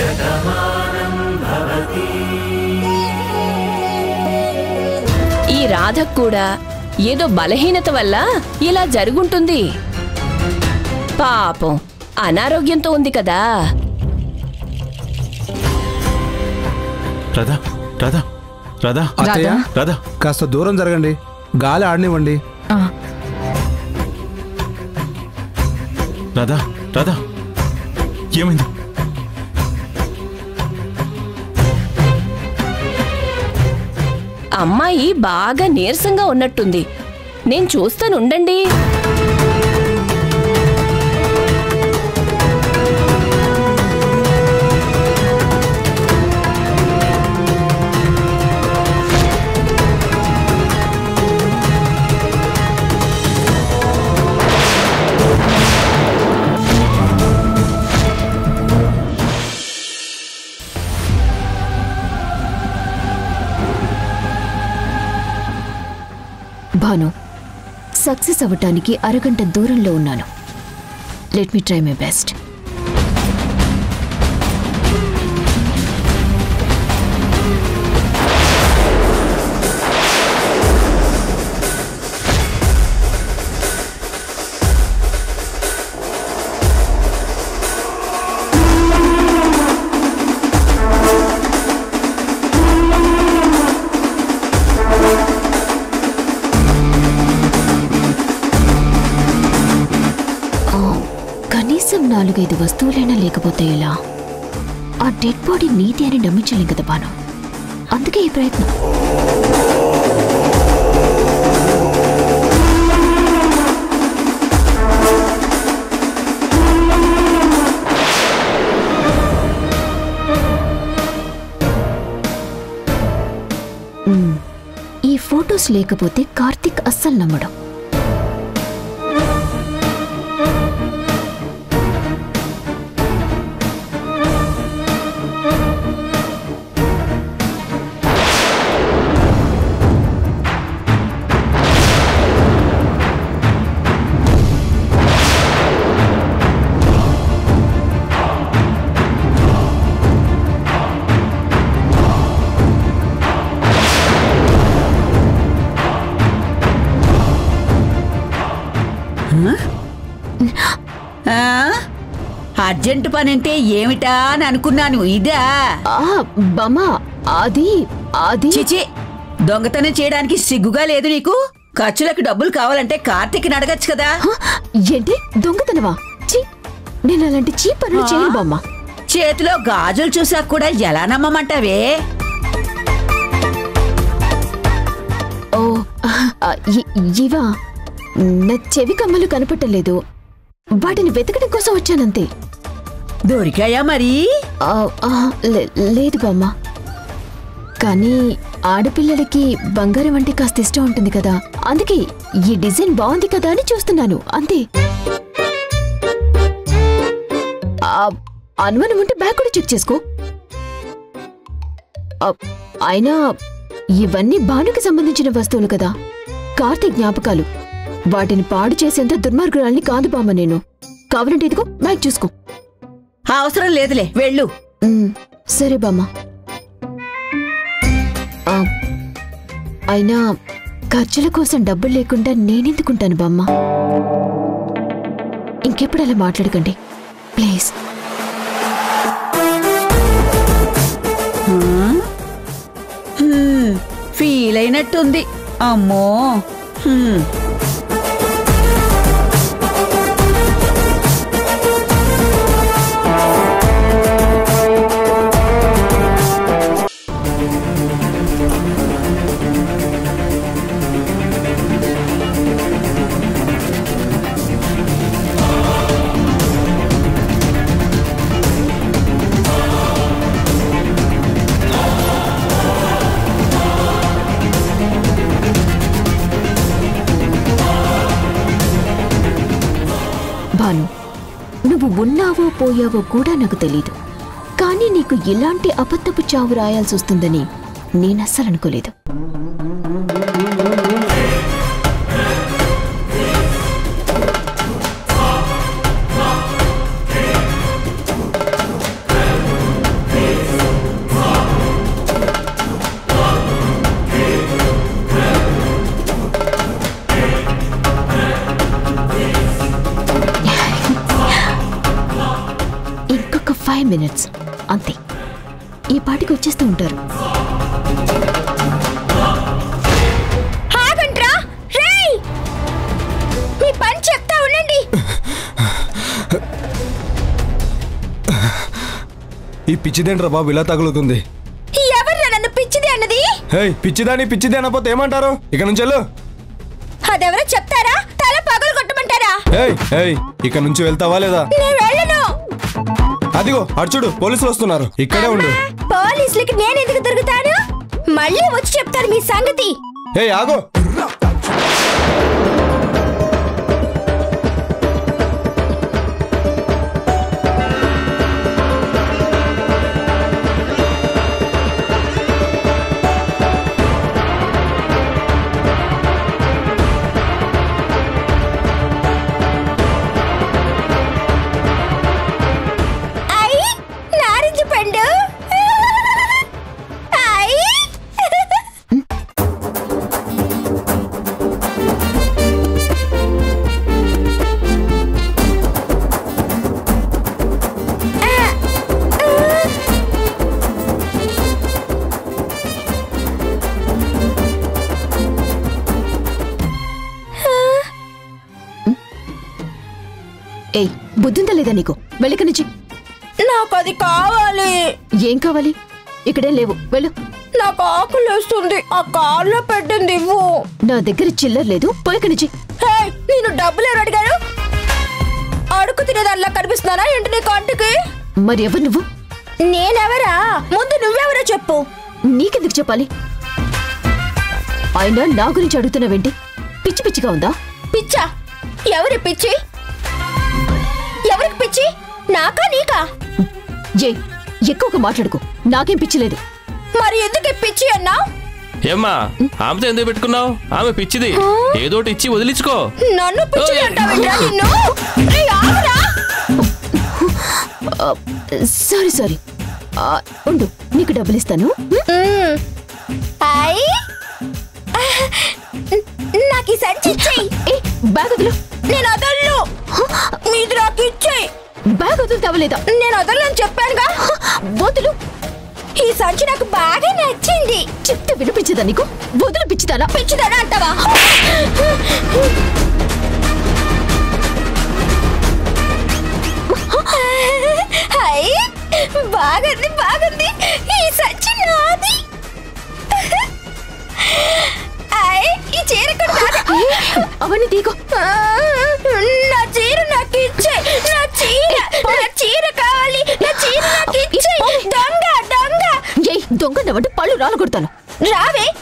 ఈ రాధకు కూడా ఏదో బలహీనత వల్ల ఇలా జరుగుంటుంది పాపం అనారోగ్యంతో ఉంది కదా రాధా రాధా రాధా అత్తయ్య రాధా కాస్త దూరం జరగండి గాలి ఆడనివ్వండి రాధా రాధా ఏమైంది అమ్మాయి బాగా నీరసంగా ఉన్నట్టుంది నేను చూస్తాను ఉండండి భాను సక్సెస్ అవ్వటానికి అరగంట దూరంలో ఉన్నాను let me try my best కనీసం నాలుగైదు వస్తువులైనా లేకపోతే ఎలా ఆ డెడ్ బాడీ నీతి అని నమ్మించలేం కదా బాను అందుకే ఈ ప్రయత్నం మ్మ్. ఈ ఫొటోస్ లేకపోతే కార్తిక్ అస్సలు నమ్మడం ఆ? అర్జెంటు పని అంటే ఏమిటా అని అనుకున్నాను ఇదా ఆ బమా అది అది చిచి దొంగతనం చేయడానికి సిగ్గుగా లేదు నీకు ఖర్చులకు డబ్బులు కావాలంటే కార్తీక్ అడగచ్చు కదా హ, ఏంటి దొంగతనవా చీ నేను అలాంటి చీ పనులు చేయను బామ్మ చేతిలో గాజులు చూసాక కూడా ఎలా నమ్మమంటావే ఓ ఆ, ఇ- ఇవా నా చెవి కమ్మలు కనపట్టలేదు వాటిని వెతకడం కోసం వచ్చానంతే దొరికాయా మరి ఆ, ఆ, లే- లేదు బామ్మ కానీ ఆడపిల్లలకి బంగారం అంటే కాస్త ఇష్టం ఉంటుంది కదా అందుకే ఈ డిజైన్ బాగుంది కదా అని చూస్తున్నాను అంతే ఆ, అనుమానం ఉంటే బ్యాగ్ కూడా చెక్ చేసుకో ఆ, అయినా ఇవన్నీ భానుకి సంబంధించిన వస్తువులు కదా కార్తీక్ జ్ఞాపకాలు వాటిని పాడు చేసేంత దుర్మార్గురాల్ని కాదు బామ్మ నేను కావాలంటే ఇదిగో బ్యాగ్ చూసుకో అవసరం లేదులే వెళ్ళు ఉమ్, సరే బామ్మ ఆ, అయినా ఖర్చుల కోసం డబ్బులు లేకుండా నేనెందుకుంటాను బామ్మ ఇంకెప్పుడు అలా మాట్లాడకండి ప్లీజ్ హ్మ్, ఫీల్ అయినట్టుంది అమ్మో హ్మ్. భాను నువ్వు ఉన్నావో పోయావో కూడా నాకు తెలీదు కానీ నీకు ఇలాంటి అబద్ధపు చావు రాయాల్సి వస్తుందని నేనస్సలు అనుకోలేదు ఫైవ్ మినిట్స్ అంతే ఈ పాటికి వచ్చేస్తూ ఉంటారు ఆగండ్రా రేయ్ మీ పని చెప్తా ఉండండి ఈ పిచ్చిదేంట్రా బాబు ఇలా తగులుతుంది ఎవర్రా నన్ను పిచ్చిది అన్నది హే పిచ్చిదాని పిచ్చిది అనపోతే ఏమంటారు ఇక నుంచి వెళ్ళు అదెవరో చెప్తారా తల పగలు కొట్టమంటారా ఏయ్ ఏయ్ ఇక నుంచి వెళ్తావా లేదా నేను వెళ్ళను అదిగో అర్చుడు పోలీసులు వస్తున్నారు ఇక్కడే ఉండు పోలీసులకి నేను ఎందుకు దొరుకుతాను మళ్ళీ వచ్చి చెప్తాను మీ సంగతి ఏయ్ ఆగో ఐ నారింజ పండు ఐ ఏయ్ బుద్ధింత లేదా నీకు వెళ్ళిక నుంచి నాకు అది కావాలి ఏం కావాలి ఇక్కడేం లేవు వెళ్ళు నాకు ఆకులు వేస్తుంది ఆ కార్లో పెట్టింది ఇవ్వు నా దగ్గర చిల్లర లేదు పోయిక నుంచి హే నేను డబ్బులు ఎవరు అడిగారు అడుగు తినేదానిలా కనిపిస్తున్నానా ఏంటి నీ కంటికి మరి ఎవరు నువ్వు నేనెవరా ముందు నువ్వెవరో చెప్పు నీకెందుకు చెప్పాలి అయినా నా గురించి అడుగుతున్నావేంటి పిచ్చి పిచ్చిగా ఉందా పిచ్చా ఎవరి పిచ్చి ఎవరికి పిచ్చి నాకా నీకా ఏ ఎక్కువగా మాట్లాడుకో నాకేం పిచ్చి లేదు మరి ఎందుకు ఈ పిచ్చి అన్నా ఏమ్మా ఆమెతో ఎందుకు పెట్టుకున్నావు ఆమె పిచ్చిది ఏదోటి ఇచ్చి వదిలించుకో నన్ను పిచ్చి ఓయ్. అంటావేంట్రా నిన్ను ఏయ్, ఆగురా. ఆ, సారీ సారీ ఆ, ఉండు నీకు డబ్బులు ఇస్తాను మ్మ్. ఐ నాకు ఈ సంచి ఇచ్చేయి ఏ బ్యాగ్ వదులు నేను వదలను మీది నాకు ఇచ్చేయి బ్యాగ్ వదులుతావా లేదా నేను వదలని చెప్పానుగా వదులు ఈ సంచి నాకు బాగా నచ్చింది చెప్తే వినిపించదా నీకు వదులు పిచ్చిదానా పిచ్చిదానా అంటావా హై బాగుంది బాగుంది ఈ సంచి నాది ఐ ఈ చీర కూడా నాది. అవన్నీ తీగో ఆ, నా చీర నాకు ఇచ్చే నా చీర నా చీర కావాలి నా చీర నాకు ఇచ్చే దొంగ దొంగ ఏ దొంగ నవ్వంటే పళ్ళు రాలగొడతాను రావే